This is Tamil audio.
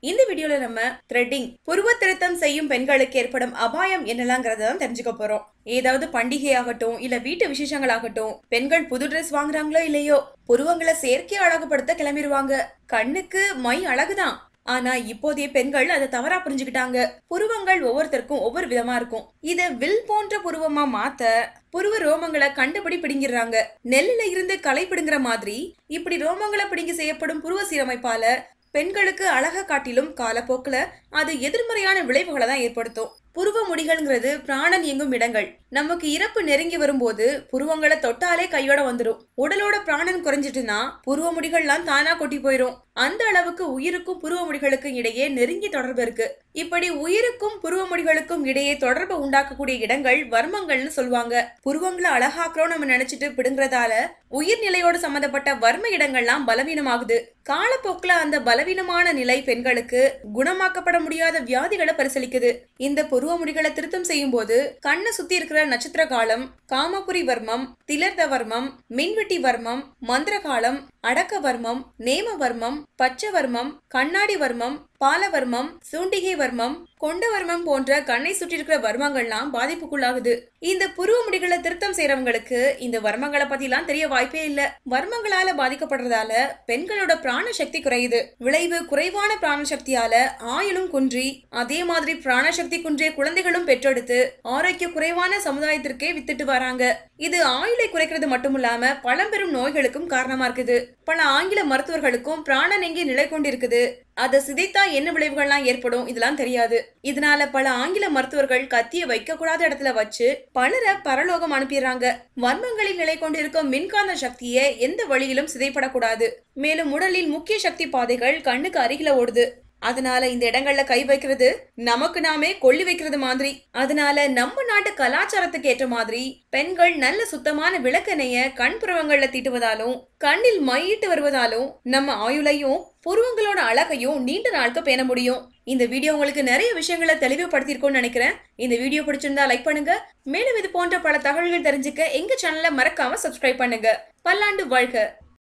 இந்த வீடியோல நம்ம த்ரெட்டிங் புருவ திருத்தம் செய்யும் பெண்களுக்கு ஏற்படும் அபாயம் என்னலாங்கிறத தான் தெரிஞ்சுக்க போறோம் ஏதாவது பண்டிகை ஆகட்டும் இல்ல வீட்டு விசேஷங்கள் ஆகட்டும் பெண்கள் புது Dress வாங்குறாங்களோ இல்லையோ புருவங்களை செயற்கை அழகுபடுத்த கிளம்பிடுவாங்க கண்ணுக்கு மை அழகுதான் ஆனா இப்போதைய பெண்கள் அதை தவறா புரிஞ்சுக்கிட்டாங்க புருவங்கள் ஒவ்வொருத்தருக்கும் ஒவ்வொரு விதமா இருக்கும் இத வில் போன்ற புருவமா மாத்த புருவ ரோமங்களை கண்டுபிடி பிடுங்கிடுறாங்க நெல்லுல இருந்து களை பிடுங்குற மாதிரி இப்படி ரோமங்களை பிடுங்கி செய்யப்படும் புருவ சீரமைப்பால பெண்களுக்கு அழக காட்டிலும் காலப்போக்குல அது எதிர்மறையான விளைவுகளை தான் ஏற்படுத்தும் புருவ முடிகள்ங்கிறது பிராணன் இயங்கும் இடங்கள் நமக்கு இறப்பு நெருங்கி வரும்போது புருவங்களை தொட்டாலே கையோட வந்துடும் உடலோட பிராணன் குறைஞ்சிட்டுனா புருவ முடிகள்லாம் தானா கொட்டி போயிரும் அந்த அளவுக்கு உயிருக்கும் புருவ முடிகளுக்கும் இடையே நெருங்கிய தொடர்பு இருக்கு இப்படி உயிருக்கும் புருவ முடிகளுக்கும் இடையே தொடர்பு உண்டாக்கக்கூடிய இடங்கள் வர்மங்கள்னு சொல்லுவாங்க புருவங்களை அழகாக்குறோம் நம்ம நினைச்சிட்டு பிடுங்குறதால உயிர்நிலையோடு சம்பந்தப்பட்ட வர்ம இடங்கள்லாம் பலவீனமாகுது காலப்போக்குல அந்த பலவீனமான நிலை பெண்களுக்கு குணமாக்கப்பட முடியாத வியாதிகளை பரிசளிக்குது இந்த புருவ முடிகளை திருத்தம் செய்யும் போது கண்ணை சுத்தி இருக்கிற நட்சத்திர காலம் காமபுரி வர்மம் திலர்த வர்மம் மின்வெட்டி வர்மம் மந்திரகாலம் அடக்க வர்மம் நேம வர்மம் பச்சை வர்மம் கண்ணாடி வர்மம் பாலவர்மம் சூண்டிகை வர்மம் கொண்டவர்மம் போன்ற கண்ணை சுற்றி இருக்கிற வர்மங்கள்லாம் பாதிப்புக்குள்ளாகுது இந்த புருவ முடிகளை திருத்தம் செய்யறவங்களுக்கு இந்த வர்மங்களை பத்திலாம் தெரிய வாய்ப்பே இல்ல வர்மங்களால பாதிக்கப்படுறதால பெண்களோட பிராண சக்தி குறையுது விளைவு குறைவான பிராண சக்தியால ஆயுளும் குன்றி அதே மாதிரி பிராண சக்தி குன்றிய குழந்தைகளும் பெற்றெடுத்து ஆரோக்கிய குறைவான சமுதாயத்திற்கே வித்துட்டு வராங்க இது ஆயுளை குறைக்கிறது மட்டும் இல்லாம பழம்பெரும் நோய்களுக்கும் காரணமா இருக்குது பல ஆங்கில மருத்துவர்களுக்கும் பிராணன் எங்கே நிலை கொண்டிருக்குது அதை சிதைத்தா என்ன விளைவுகள்லாம் ஏற்படும் இதெல்லாம் தெரியாது இதனால பல ஆங்கில மருத்துவர்கள் கத்திய வைக்க கூடாத இடத்துல வச்சு பலரை பரலோகம் அனுப்பிடுறாங்க வர்மங்களில் நிலை கொண்டிருக்கும் மின்காந்த சக்தியை எந்த வழியிலும் சிதைப்படக்கூடாது மேலும் உடலில் முக்கிய சக்தி பாதைகள் கண்ணுக்கு அருகில ஓடுது அதனால இந்த இடங்கள்ல கை வைக்கிறது நமக்கு நாமே கொள்ளி வைக்கிறது மாதிரி அதனால நம்ம நாட்டு கலாச்சாரத்துக்கு ஏற்ற மாதிரி பெண்கள் நல்ல சுத்தமான விளக்கெண்ணெய கண் புருவங்கள்ல தீட்டுவதாலும் கண்ணில் மையிட்டு வருவதாலும் நம்ம ஆயுளையும் புருவங்களோட அழகையும் நீண்ட நாளுக்கு பேண முடியும் இந்த வீடியோ உங்களுக்கு நிறைய விஷயங்களை தெளிவுபடுத்தியிருக்கும்னு நினைக்கிறேன் இந்த வீடியோ பிடிச்சிருந்தா லைக் பண்ணுங்க மேலும் இது போன்ற பல தகவல்கள் தெரிஞ்சுக்க எங்க சேனலை மறக்காம சப்ஸ்கிரைப் பண்ணுங்க பல்லாண்டு வாழ்க